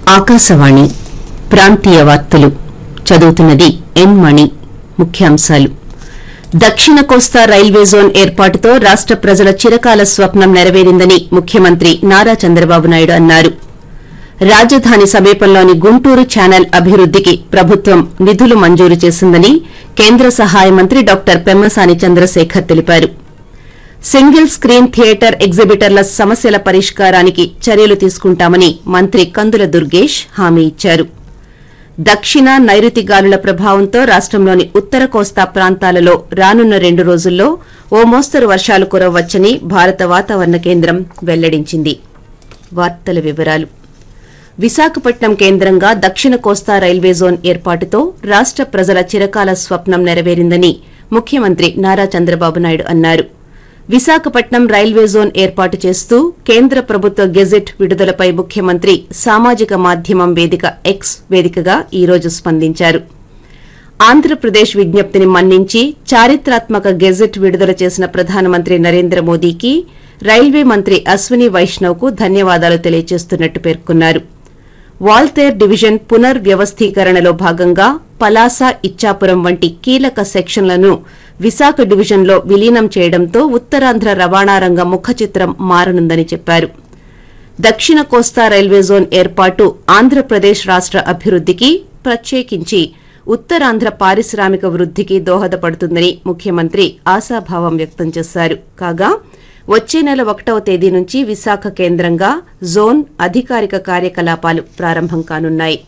ఆకాశవాణి ప్రాంతీయ వార్తలు చదువుతున్నది ఎన్ మణి ముఖ్యాంశాలు దక్షిణ కోస్తా రైల్వే జోన్ ఏర్పాటుతో రాష్ట ప్రజల చిరకాల స్వప్నం నెరవేరిందని ముఖ్యమంత్రి నారా చంద్రబాబు నాయుడు అన్నారు రాజధాని సమీపంలోని గుంటూరు ఛానల్ అభివృద్దికి ప్రభుత్వం నిధులు మంజూరు చేసిందని కేంద్ర సహాయ మంత్రి డాక్టర్ పెమ్మసాని చంద్రశేఖర్ తెలిపారు సింగిల్ స్క్రీన్ థియేటర్ ఎగ్జిబిటర్ల సమస్యల పరిష్కారానికి చర్యలు తీసుకుంటామని మంత్రి కందుల దుర్గేష్ హామీ ఇచ్చారు దక్షిణ నైరుతి గాలుల ప్రభావంతో రాష్టంలోని ఉత్తర కోస్తా ప్రాంతాలలో రానున్న రెండు రోజుల్లో ఓ మోస్తరు వర్షాలు కురవచ్చని భారత వాతావరణ కేంద్రం వెల్లడించింది వార్తల వివరాలు విశాఖపట్నం కేంద్రంగా దక్షిణ కోస్తా రైల్వే జోన్ ఏర్పాటుతో రాష్ట ప్రజల చిరకాల స్వప్నం నెరవేరిందని ముఖ్యమంత్రి నారా చంద్రబాబు నాయుడు అన్నారు విశాఖపట్నం రైల్వే జోన్ ఏర్పాటు చేస్తూ కేంద్ర ప్రభుత్వ గెజెట్ విడుదలపై ముఖ్యమంత్రి సామాజిక మాధ్యమం వేదిక ఎక్స్ వేదికగా ఈ రోజు స్పందించారు ఆంధ్రప్రదేశ్ విజ్ఞప్తిని మన్నించి చారిత్రాత్మక గెజెట్ విడుదల చేసిన ప్రధానమంత్రి నరేంద్ర మోదీకి రైల్వే మంత్రి అశ్విని వైష్ణవ్ కు ధన్యవాదాలు తెలియజేస్తున్నట్టు పేర్కొన్నారు వాల్తేర్ డివిజన్ పునర్వ్యవస్థీకరణలో భాగంగా పలాస ఇచ్చాపురం వంటి కీలక సెక్షన్లను విశాఖ డివిజన్లో విలీనం చేయడంతో ఉత్తరాంధ్ర రవాణా రంగ ముఖచిత్రం మారనుందని చెప్పారు దక్షిణ కోస్తా రైల్వే జోన్ ఏర్పాటు ఆంధ్రప్రదేశ్ రాష్ట అభివృద్దికి ప్రత్యేకించి ఉత్తరాంధ్ర పారిశ్రామిక వృద్దికి దోహదపడుతుందని ముఖ్యమంత్రి ఆశాభావం వ్యక్తం చేశారు కాగా వచ్చే నెల ఒకటవ తేదీ నుంచి విశాఖ కేంద్రంగా జోన్ అధికారిక కార్యకలాపాలు ప్రారంభం కానున్నాయి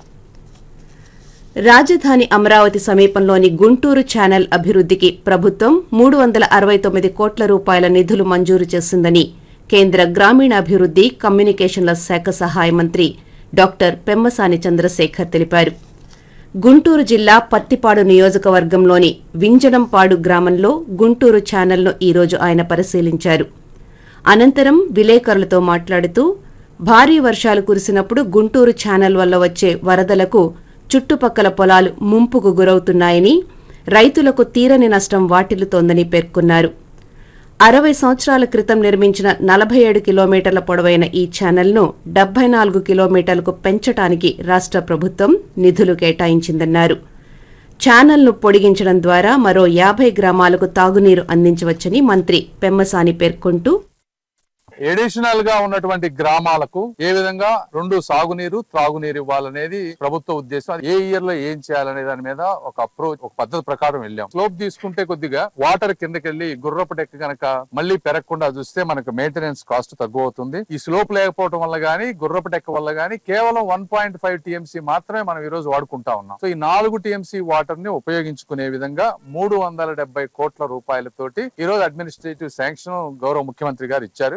రాజధాని అమరావతి సమీపంలోని గుంటూరు ఛానల్ అభివృద్దికి ప్రభుత్వం మూడు వందల అరవై తొమ్మిది కోట్ల రూపాయల నిధులు మంజూరు చేసిందని కేంద్ర గ్రామీణాభివృద్ది కమ్యూనికేషన్ల శాఖ సహాయ మంత్రి డాక్టర్ పెమ్మసాని చంద్రశేఖర్ తెలిపారు గుంటూరు జిల్లా పత్తిపాడు నియోజకవర్గంలోని వింజడంపాడు గ్రామంలో గుంటూరు ఛానల్ను ఈ రోజు ఆయన పరిశీలించారు అనంతరం విలేకరులతో మాట్లాడుతూ భారీ వర్షాలు కురిసినప్పుడు గుంటూరు ఛానల్ వల్ల వచ్చే వరదలకు చుట్టుపక్కల పొలాలు ముంపుకు గురవుతున్నాయని రైతులకు తీరని నష్టం వాటిల్లుతోందని పేర్కొన్నారు అరవై సంవత్సరాల క్రితం నిర్మించిన నలభై ఏడు కిలోమీటర్ల పొడవైన ఈ ఛానల్ను డెబ్బై నాలుగు కిలోమీటర్లకు పెంచడానికి రాష్ట ప్రభుత్వం నిధులు కేటాయించిందన్నారు ఛానల్ను పొడిగించడం ద్వారా మరో యాభై గ్రామాలకు తాగునీరు అందించవచ్చని మంత్రి పెమ్మసాని పేర్కొంటూ ఎడిషనల్ గా ఉన్నటువంటి గ్రామాలకు ఏ విధంగా రెండు సాగునీరు త్రాగునీరు ఇవ్వాలనేది ప్రభుత్వ ఉద్దేశం అది ఏ ఇయర్ లో ఏం చేయాలనే దాని మీద ఒక అప్రోచ్ ఒక పద్ధతి ప్రకారం వెళ్ళాం స్లోప్ తీసుకుంటే కొద్దిగా వాటర్ కిందకెళ్లి గుర్రపు డెక్క గనక మళ్ళీ పెరగకుండా చూస్తే మనకు మెయింటెనెన్స్ కాస్ట్ తక్కువ అవుతుంది ఈ స్లోప్ లేకపోవడం వల్ల గానీ గుర్రపు డెక్క వల్ల గానీ కేవలం వన్ పాయింట్ ఫైవ్ టీఎంసీ మాత్రమే మనం ఈ రోజు వాడుకుంటా ఉన్నాం సో ఈ నాలుగు టీఎంసీ వాటర్ ని ఉపయోగించుకునే విధంగా మూడు వందల డెబ్బై కోట్ల రూపాయలతోటి ఈ రోజు అడ్మినిస్ట్రేటివ్ శాంక్షన్ గౌరవ ముఖ్యమంత్రి గారు ఇచ్చారు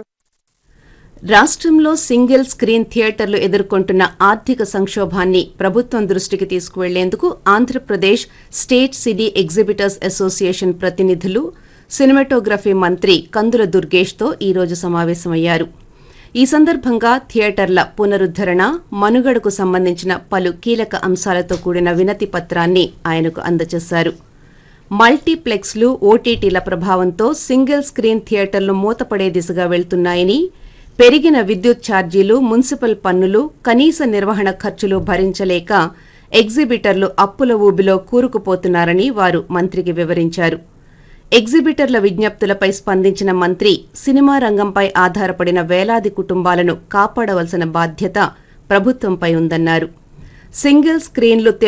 రాష్ట్రంలో సింగిల్ స్క్రీన్ థియేటర్లు ఎదుర్కొంటున్న ఆర్థిక సంక్షోభాన్ని ప్రభుత్వం దృష్టికి తీసుకువెళ్లేందుకు Andhra Pradesh state city exhibitors association ప్రతినిధులు సినిమాటోగ్రఫీ మంత్రి కందుల దుర్గేష్తో ఈ రోజు సమావేశమయ్యారు ఈ సందర్భంగా థియేటర్ల పునరుద్దరణ మనుగడకు సంబంధించిన పలు కీలక అంశాలతో కూడిన వినతి పత్రాన్ని ఆయనకు అందజేశారు మల్టీప్లెక్స్లు ఓటీటీల ప్రభావంతో సింగిల్ స్క్రీన్ థియేటర్లు మూతపడే దిశగా వెళ్తున్నాయని పెరిగిన విద్యుత్ ఛార్జీలు మున్సిపల్ పన్నులు కనీస నిర్వహణ ఖర్చులు భరించలేక ఎగ్జిబిటర్లు అప్పుల ఊబిలో కూరుకుపోతున్నారని వారు మంత్రికి వివరించారు ఎగ్జిబిటర్ల విజ్ఞప్తులపై స్పందించిన మంత్రి సినిమా రంగంపై ఆధారపడిన వేలాది కుటుంబాలను కాపాడవలసిన బాధ్యత ప్రభుత్వంపై ఉందన్నారు సింగిల్ స్క్రీన్లు